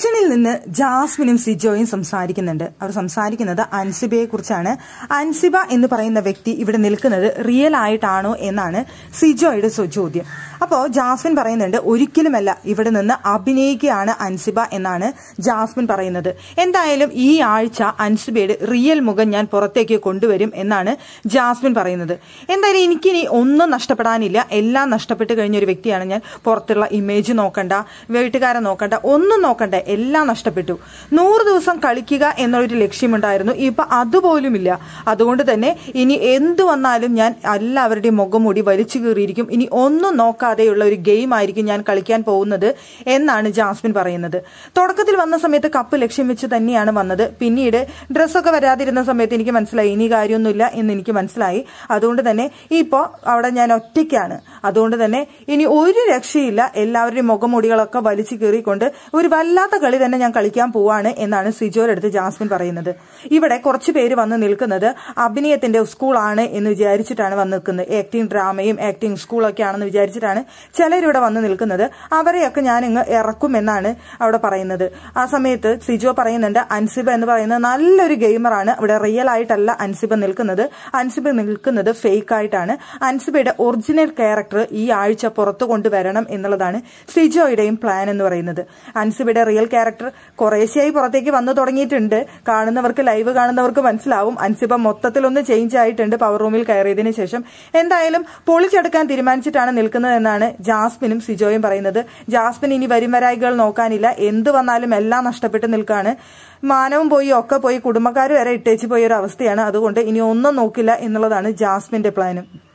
കിച്ചണിൽ നിന്ന് ജാസ്മിനും സിജോയും സംസാരിക്കുന്നുണ്ട് അവർ സംസാരിക്കുന്നത് അൻസിബയെ കുറിച്ചാണ് അൻസിബ എന്ന് പറയുന്ന വ്യക്തി ഇവിടെ നിൽക്കുന്നത് റിയൽ ആയിട്ടാണോ എന്നാണ് സിജോയുടെ സു- ചോദ്യം അപ്പോൾ ജാസ്മിൻ പറയുന്നുണ്ട് ഒരിക്കലുമല്ല ഇവിടെ നിന്ന് അഭിനയിക്കുകയാണ് അൻസിബ എന്നാണ് ജാസ്മിൻ പറയുന്നത് എന്തായാലും ഈ ആഴ്ച അൻസിബയുടെ റിയൽ മുഖം ഞാൻ പുറത്തേക്ക് കൊണ്ടുവരും എന്നാണ് ജാസ്മിൻ പറയുന്നത് എന്തായാലും എനിക്കിനി ഒന്നും നഷ്ടപ്പെടാനില്ല എല്ലാം നഷ്ടപ്പെട്ട് കഴിഞ്ഞ ഒരു വ്യക്തിയാണ് ഞാൻ പുറത്തുള്ള ഇമേജ് നോക്കണ്ട വീട്ടുകാരെ നോക്കണ്ട ഒന്നും നോക്കണ്ട എല്ലാം നഷ്ടപ്പെട്ടു നൂറ് ദിവസം കളിക്കുക എന്നൊരു ലക്ഷ്യമുണ്ടായിരുന്നു ഇപ്പൊ അതുപോലുമില്ല അതുകൊണ്ട് തന്നെ ഇനി എന്തു വന്നാലും ഞാൻ എല്ലാവരുടെയും മുഖംമൂടി വലിച്ചു കീറിയിരിക്കും ഇനി ഒന്നും നോക്കാതെയുള്ള ഒരു ഗെയിം ആയിരിക്കും ഞാൻ കളിക്കാൻ പോകുന്നത് എന്നാണ് ജാസ്മിൻ പറയുന്നത് തുടക്കത്തിൽ വന്ന സമയത്ത് കപ്പ് ലക്ഷ്യം വെച്ച് തന്നെയാണ് വന്നത് പിന്നീട് ഡ്രസ്സൊക്കെ വരാതിരുന്ന സമയത്ത് എനിക്ക് മനസ്സിലായി ഇനി കാര്യമൊന്നുമില്ല എന്ന് എനിക്ക് മനസ്സിലായി അതുകൊണ്ട് തന്നെ ഇപ്പോ അവിടെ ഞാൻ ഒറ്റയ്ക്കാണ് അതുകൊണ്ട് തന്നെ ഇനി ഒരു രക്ഷയില്ല എല്ലാവരുടെയും മുഖംമൂടികളൊക്കെ വലിച്ചു കീറിക്കൊണ്ട് ഒരു വല്ലാത്ത കളി തന്നെ ഞാൻ കളിക്കാൻ പോവാണ് എന്നാണ് സിജോരടുത്ത് ജാസ്മിൻ പറയുന്നത് ഇവിടെ കുറച്ച് പേര് വന്ന് നിൽക്കുന്നത് അഭിനയത്തിന്റെ സ്കൂളാണ് എന്ന് വിചാരിച്ചിട്ടാണ് വന്ന് നിൽക്കുന്നത് ആക്ടിംഗ് ഡ്രാമയും ആക്ടിംഗ് സ്കൂളൊക്കെ ആണെന്ന് വിചാരിച്ചിട്ടാണ് ചിലരിവിടെ വന്ന് നിൽക്കുന്നത് അവരെയൊക്കെ ഞാൻ ഇങ്ങ് ഇറക്കും എന്നാണ് അവിടെ പറയുന്നത് ആ സമയത്ത് സിജോ പറയുന്നുണ്ട് അൻസിബ എന്ന് പറയുന്നത് നല്ലൊരു ഗെയിമറാണ് ഇവിടെ റിയൽ ആയിട്ടല്ല അൻസിബ നിൽക്കുന്നത് അൻസിബ നിൽക്കുന്നത് ഫേക്ക് ആയിട്ടാണ് അൻസിബയുടെ ഒറിജിനൽ ക്യാരക്ടർ ഈ ആഴ്ച പുറത്തു കൊണ്ടുവരണം എന്നുള്ളതാണ് സിജോയുടെയും പ്ലാൻ എന്ന് പറയുന്നത് അൻസിബയുടെ റിയൽ ക്യാരക്ടർ കുറേശ്ശെയായി പുറത്തേക്ക് വന്നു തുടങ്ങിയിട്ടുണ്ട് കാണുന്നവർക്ക് ലൈവ് കാണുന്നവർക്ക് മനസ്സിലാവും അൻസിബ മൊത്തത്തിലൊന്ന് ചേഞ്ച് ആയിട്ടുണ്ട് പവർ റൂമിൽ കയറിയതിനു ശേഷം എന്തായാലും പൊളിച്ചെടുക്കാൻ തീരുമാനിച്ചിട്ടാണ് നിൽക്കുന്നതെന്നാണ് ജാസ്മിനും സിജോയും പറയുന്നത് ജാസ്മിൻ ഇനി വരും വരായികൾ നോക്കാനില്ല എന്ത് വന്നാലും എല്ലാം നഷ്ടപ്പെട്ട് നിൽക്കാണ് മാനവും പോയി ഒക്കെ പോയി കുടുംബക്കാർ വരെ ഇട്ടേച്ച് പോയ ഒരു അവസ്ഥയാണ് അതുകൊണ്ട് ഇനി ഒന്നും നോക്കില്ല എന്നുള്ളതാണ് ജാസ്മിന്റെ പ്ലാനും